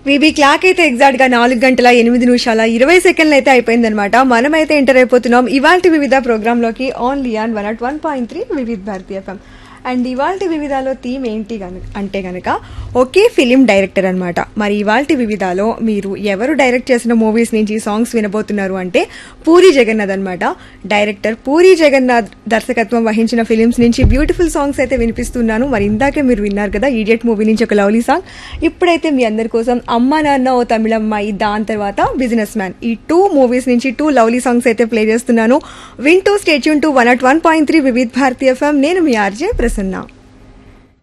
VB clock అయితే exact గా నాలుగు గంటల ఎనిమిది నిమిషాల ఇరవై సెకండ్లు అయితే అయిపోయిందనమాట మనమైతే ఎంటర్ అయిపోతున్నాం ఇవాళ వివిధ ప్రోగ్రామ్ లోకి only on one at one point three Vividh Bharati FM and ఇవాళ వివిధాలో థీమ్ ఏంటి గను అంటే గనక ఒకే ఫిలిం డైరెక్టర్ అన్నమాట మరి ఇవాళ వివిధాలో మీరు ఎవరు డైరెక్ట్ చేసిన మూవీస్ నుంచి సాంగ్స్ వినబోతున్నారు అంటే పూరి జగన్నాథ్ అన్నమాట డైరెక్టర్ పూరి జగన్నాథ్ దర్శకత్వం వహించిన ఫిలిమ్స్ నుంచి బ్యూటిఫుల్ సాంగ్స్ అయితే వినిపిస్తున్నాను మరి ఇందాకే మీరు విన్నారు కదా ఈడియట్ మూవీ నుంచి ఒక లవ్లీ సాంగ్ ఇప్పుడైతే మీ అందరి కోసం అమ్మ నాన్న ఓ తమిళమ్మాయి దాని తర్వాత బిజినెస్ మ్యాన్ ఈ టూ మూవీస్ నుంచి టూ లవ్లీ సాంగ్స్ అయితే ప్లే చేస్తున్నాను వింటూ stay tune to one at one point three Vividh Bharati FM నేను మీ ఆర్జే ప్రసన్న